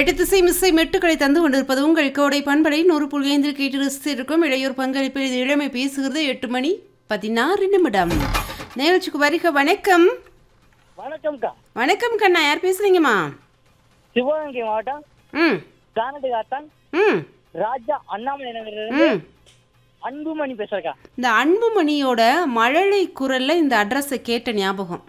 எட்டு திசை மிசை மெட்டுக்களை தந்து கொண்டிருப்பது உங்கள் கோடை பண்பலை நூறு புள்ளியந்தில் கேட்டு ரசித்திருக்கும் இளையோர் பங்களிப்பில் இது இளமை பேசுகிறது எட்டு மணி பதினாறு நிமிடம் நிகழ்ச்சிக்கு வருக வணக்கம் வணக்கம்க்கா வணக்கம் கண்ணா யார் பேசுறீங்கம்மா சிவகங்கை மாவட்டம் ம் கானட்டு காத்தான் ம் ராஜா அண்ணாமலை நகர்ல ம் அன்புமணி பேசுறக்கா இந்த அன்புமணியோட மழலை குரல்ல இந்த அட்ரஸை கேட்ட ஞாபகம்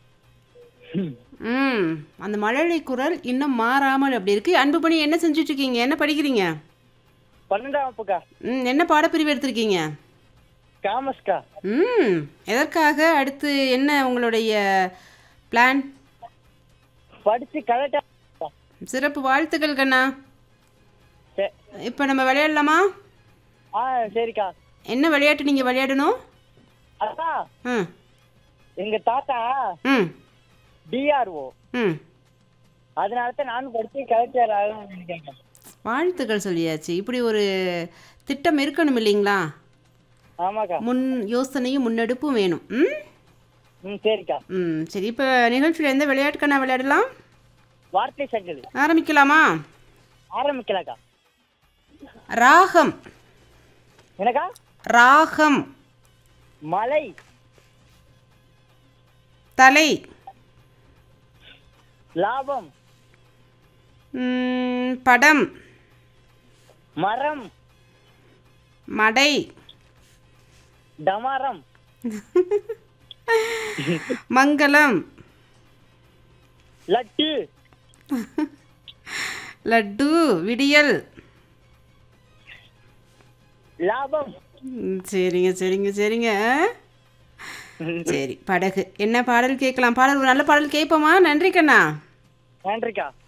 ம் அந்த மழலை குரல் இன்னும் மாறாமல் அப்படி இருக்கு அன்புமணி என்ன செஞ்சுட்டு இருக்கீங்க என்ன படிக்கிறீங்க பன்னெண்டாம் வகுப்புக்கா ம் என்ன பாடப்பிரிவு எடுத்திருக்கீங்க காமஸ்கா ம் எதற்காக அடுத்து என்ன உங்களுடைய பிளான் படிச்சு கரெக்டா சிறப்பு வாழ்த்துக்கள் கண்ணா சரி. இப்போ நம்ம விளையாடலாமா ஆ சரிக்கா என்ன விளையாட்டு நீங்கள் விளையாடணும் அதான் ம் எங்க தாத்தா ம் டிஆர்ஓ ம் அதனால தான் நானும் படிச்சு கலெக்டர் ஆகணும்னு நினைக்கிறேன் வாழ்த்துக்கள் சொல்லியாச்சு இப்படி ஒரு திட்டம் இருக்கணும் இல்லைங்களா ஆமாக்கா முன் யோசனையும் முன்னெடுப்பும் வேணும் ம் ம் சரிக்கா ம் சரி இப்போ நிகழ்ச்சியில் எந்த விளையாட்டுக்கண்ணா விளையாடலாம் வார்த்தை சங்கல் ஆரம்பிக்கலாமா ஆரம்பிக்கலாக்கா ராகம் எனக்கா ராகம் மலை தலை லாபம் ம், படம் மரம் மடை டமாரம் மங்களம் லட்டு லட்டு விடியல் லாபம் ம், சரிங்க சரிங்க சரிங்க சரி படகு என்ன பாடல் கேட்கலாம் பாடல் ஒரு நல்ல பாடல் கேட்போமா நன்றி கண்ணா நன்றிக்கா